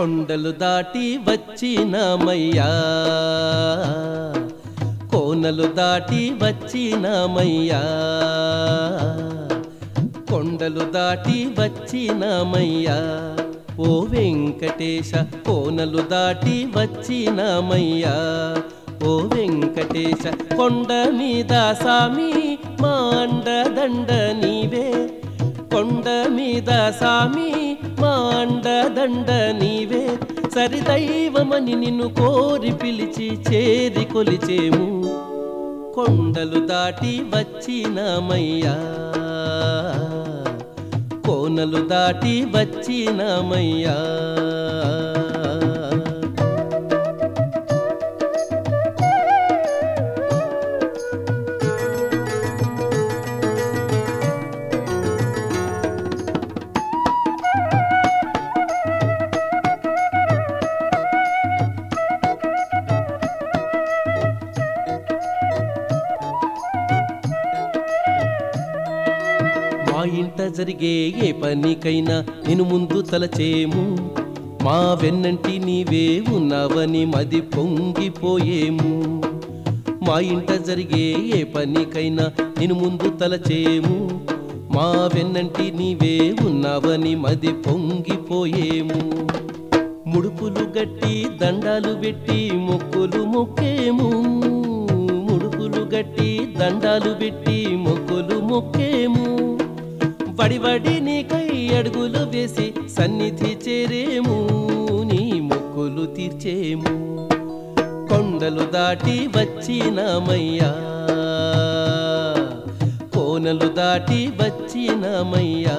కొండలు దాటి వచ్చినామయ్యా కోనలు దాటి వచ్చినామయ్యా కొండలు దాటి వచ్చినామయ్యా ఓ వెంకటేశ కోనలు దాటి వచ్చినామయ్యా ఓ వెంకటేశ కొండ మీద సామి మా అండదండ నీవే కొండ మీద సామి మా అండదండ నీవే సరిదైవమని నిన్ను కోరి పిలిచి చేరి కొలిచేము కొండలు దాటి వచ్చినామయ్యా కోనలు దాటి వచ్చినామయ్యా మా ఇంట జరిగే ఏ పనికైనా నేను ముందు తలచేము మా వెన్నంటి నీవే ఉన్నావని మది పొంగిపోయేము మా ఇంట జరిగే ఏ పనికైనా నేను ముందు తలచేము మా వెన్నంటి నీవే ఉన్నావని మది పొంగిపోయేము ముడుపులు గట్టి దండాలు పెట్టి మొక్కులు మొక్కేము ముడుపులు గట్టి దండాలు పెట్టి మొక్కులు మొక్కేము వడివడి నీకై అడుగులు వేసి సన్నిధి చేరేము నీ మొక్కులు తీర్చేము కొండలు దాటి వచ్చినామయ్యా కోనలు దాటి వచ్చినామయ్యా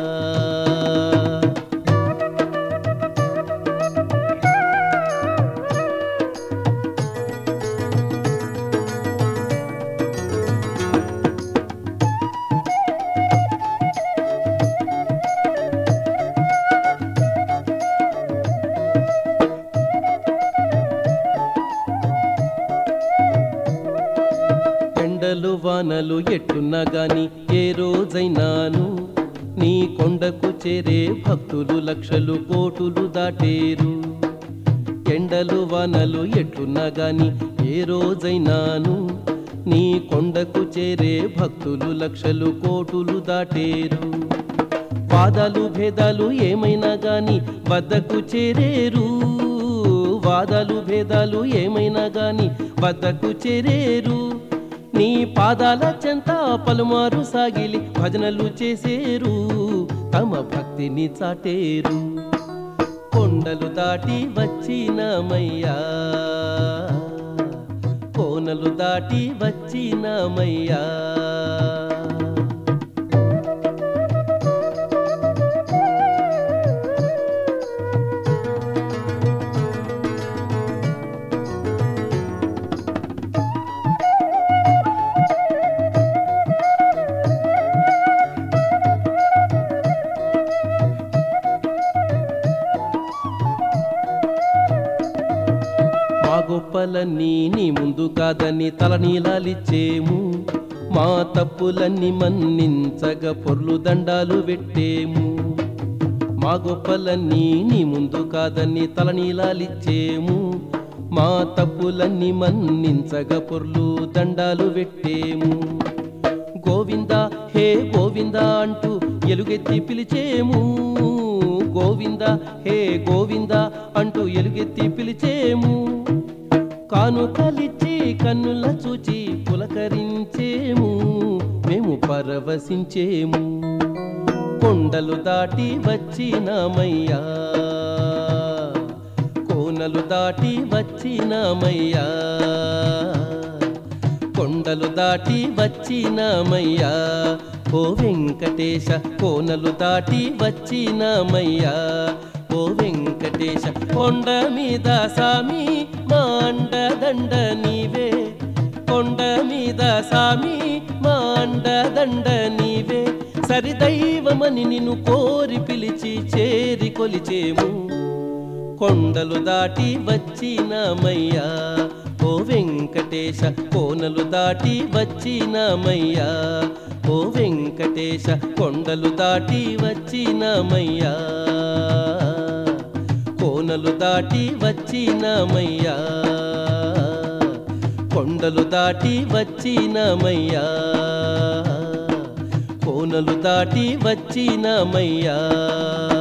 ఎండలు వానలు ఎట్టున్నా గాని ఏ రోజైనాను నీ కొండకు చేరే భక్తులు లక్షలు కోటులు దాటేరు ఎండలు వానలు ఎట్టున్నా గాని ఏ రోజైనాను నీ కొండకు చేరే భక్తులు లక్షలు కోటులు దాటేరు వాదాలు భేదాలు ఏమైనా గాని వద్దకు చేరేరు వాదాలు భేదాలు ఏమైనా గాని వద్దకు చేరేరు నీ పాదాల చెంత పలుమారు సాగిలి భజనలు చేసేరు తమ భక్తిని చాటేరు కొండలు దాటి వచ్చినమయ్యా కోనలు దాటి వచ్చినమయ్యా మా గొప్పలన్నీ నీ ముందు కాదని తలనీలాలిచ్చేము మా తప్పులన్నీ మన్నించగా పొర్లు దండాలు పెట్టేము మా గొప్పలన్నీ నీ ముందు కాదని తలనీలాలిచ్చేము మా తప్పులన్నీ మన్నించగా పొర్లు దండాలు పెట్టేము గోవింద హే గోవింద అంటూ ఎలుగెత్తి పిలిచేము గోవింద హే గోవింద అంటూ ఎలుగెత్తి పిలిచేము కానుకలిచ్చి కన్నుల చూచి పులకరించేము మేము పరవశించేము కొండలు దాటి వచ్చినామయ్యా కోనలు దాటి వచ్చినామయ్యా కొండలు దాటి వచ్చినామయ్యా ఓ వెంకటేశ కోనలు దాటి వచ్చినామయ్యా ఓ వెంకటేశ కొండ మీద సామి మా అండదండ నీవే కొండ మీద సామి మా అండదండ నీవే సరిదైవమని నిన్ను కోరి పిలిచి చేరి కొలిచేము కొండలు దాటి వచ్చినామయ్యా ఓ వెంకటేశ కోనలు దాటి వచ్చినామయ్యా ఓ వెంకటేశ కొండలు దాటి వచ్చినామయ్యా కోన కోనలు దాటి వచ్చినమయ్యా కొండలు దాటి వచ్చినమయ్యా కోనలు దాటి వచ్చినమయ్యా